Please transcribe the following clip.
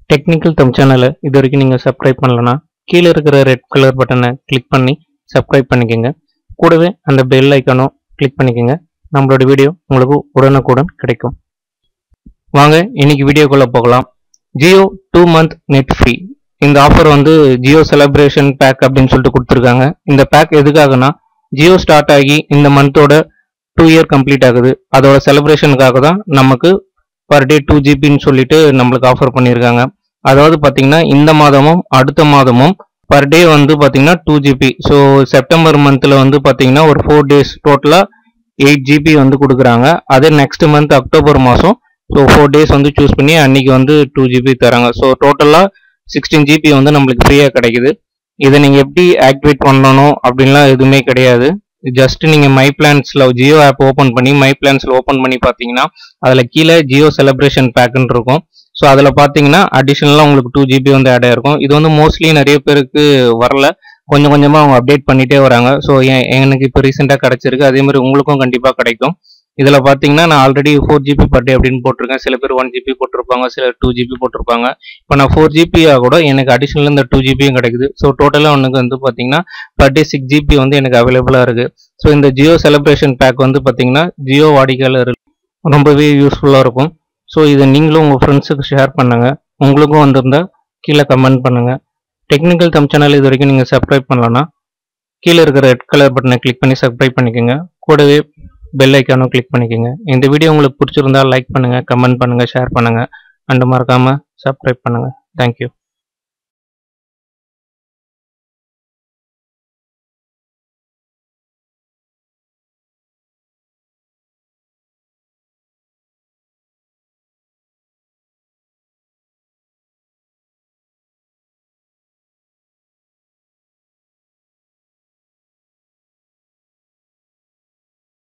technical தம் சேனலை இது வரைக்கும் நீங்கள் சப்ஸ்கிரைப் பண்ணலனா கீழே இருக்கிற ரெட் கலர் பட்டனை கிளிக் பண்ணி சப்ஸ்கிரைப் பண்ணிக்கோங்க கூடவே அந்த பெல் ஐக்கானும் கிளிக் பண்ணிக்கோங்க நம்மளோட வீடியோ உங்களுக்கு உடனுக்குடன் கிடைக்கும் வாங்க இன்னைக்கு வீடியோக்குள்ளே போகலாம் Jio two month net free இந்த ஆஃபர் வந்து ஜியோ செலிப்ரேஷன் பேக் அப்படின்னு சொல்லிட்டு கொடுத்துருக்காங்க இந்த பேக் எதுக்காகனா ஜியோ ஸ்டார்ட் ஆகி இந்த மந்தோட டூ இயர் கம்ப்ளீட் ஆகுது அதோட செலிப்ரேஷனுக்காக தான் நமக்கு பர் டே டூ ஜிபின்னு சொல்லிட்டு நம்மளுக்கு ஆஃபர் பண்ணியிருக்காங்க அதாவது பார்த்தீங்கன்னா இந்த மாதமும் அடுத்த மாதமும் பர் டே வந்து பார்த்தீங்கன்னா டூ ஜிபி ஸோ செப்டம்பர் மந்தில் வந்து பார்த்தீங்கன்னா ஒரு ஃபோர் டேஸ் டோட்டலாக எயிட் ஜிபி வந்து கொடுக்குறாங்க அதே நெக்ஸ்ட் மந்த் அக்டோபர் மாதம் ஸோ ஃபோர் டேஸ் வந்து சூஸ் பண்ணி அன்னைக்கு வந்து டூ ஜிபி தராங்க ஸோ டோட்டலாக சிக்ஸ்டீன் ஜிபி வந்து நம்மளுக்கு ஃப்ரீயாக கிடைக்குது இதை நீங்கள் எப்படி ஆக்டிவேட் பண்ணணும் அப்படின்லாம் எதுவுமே கிடையாது ஜஸ்ட் நீங்கள் மை பிளான்ஸில் ஜியோ ஆப் ஓப்பன் பண்ணி மை பிளான்ஸில் ஓப்பன் பண்ணி பார்த்தீங்கன்னா அதில் கீழே ஜியோ செலிப்ரேஷன் பேக்குன்னு இருக்கும் ஸோ அதில் பார்த்தீங்கன்னா அடிஷ்னலாக உங்களுக்கு டூ ஜிபி வந்து ஆட் ஆயிருக்கும் இது வந்து மோஸ்ட்லி நிறைய பேருக்கு வரல கொஞ்சம் கொஞ்சமாக அவங்க அப்டேட் பண்ணிட்டே வராங்க ஸோ எனக்கு இப்போ ரீசெண்டாக கிடைச்சிருக்கு அதே மாதிரி உங்களுக்கும் கண்டிப்பாக கிடைக்கும் இதில் பார்த்தீங்கன்னா நான் already four GB per day அப்படின்னு போட்டிருக்கேன் சில பேர் ஒன் ஜிபி போட்டிருப்பாங்க சில டூ ஜிபி போட்டிருப்பாங்க இப்போ நான் ஃபோர் ஜிபியாக கூட எனக்கு அடிஷ்னல் இந்த டூ ஜிபியும் கிடைக்குது ஸோ டோட்டலாக ஒன்றுக்கு வந்து பார்த்தீங்கன்னா பர் டே சிக்ஸ் ஜிபி வந்து எனக்கு அவைலபிளாக இருக்குது ஸோ இந்த ஜியோ செலிப்ரேஷன் பேக் வந்து பார்த்தீங்கன்னா ஜியோ வாடிக்கையாளர் ரொம்பவே யூஸ்ஃபுல்லாக இருக்கும் ஸோ இதை நீங்களும் உங்கள் ஃப்ரெண்ட்ஸுக்கு ஷேர் பண்ணுங்கள் உங்களுக்கும் வந்திருந்தா கீழே கமெண்ட் பண்ணுங்கள் டெக்னிக்கல் தம் சேனல் இது வரைக்கும் நீங்கள் சப்ஸ்கிரைப் பண்ணலன்னா கீழே இருக்கிற ரெட் கலர் பட்டனை கிளிக் பண்ணி சப்ஸ்கிரைப் பண்ணிக்கோங்க கூடவே பெல் ஐக்கானும் கிளிக் பண்ணிக்கோங்க இந்த வீடியோ உங்களுக்கு பிடிச்சிருந்தா லைக் பண்ணுங்கள் கமெண்ட் பண்ணுங்கள் ஷேர் பண்ணுங்கள் அண்டு மறக்காமல் சப்ஸ்கிரைப் பண்ணுங்கள் தேங்க்யூ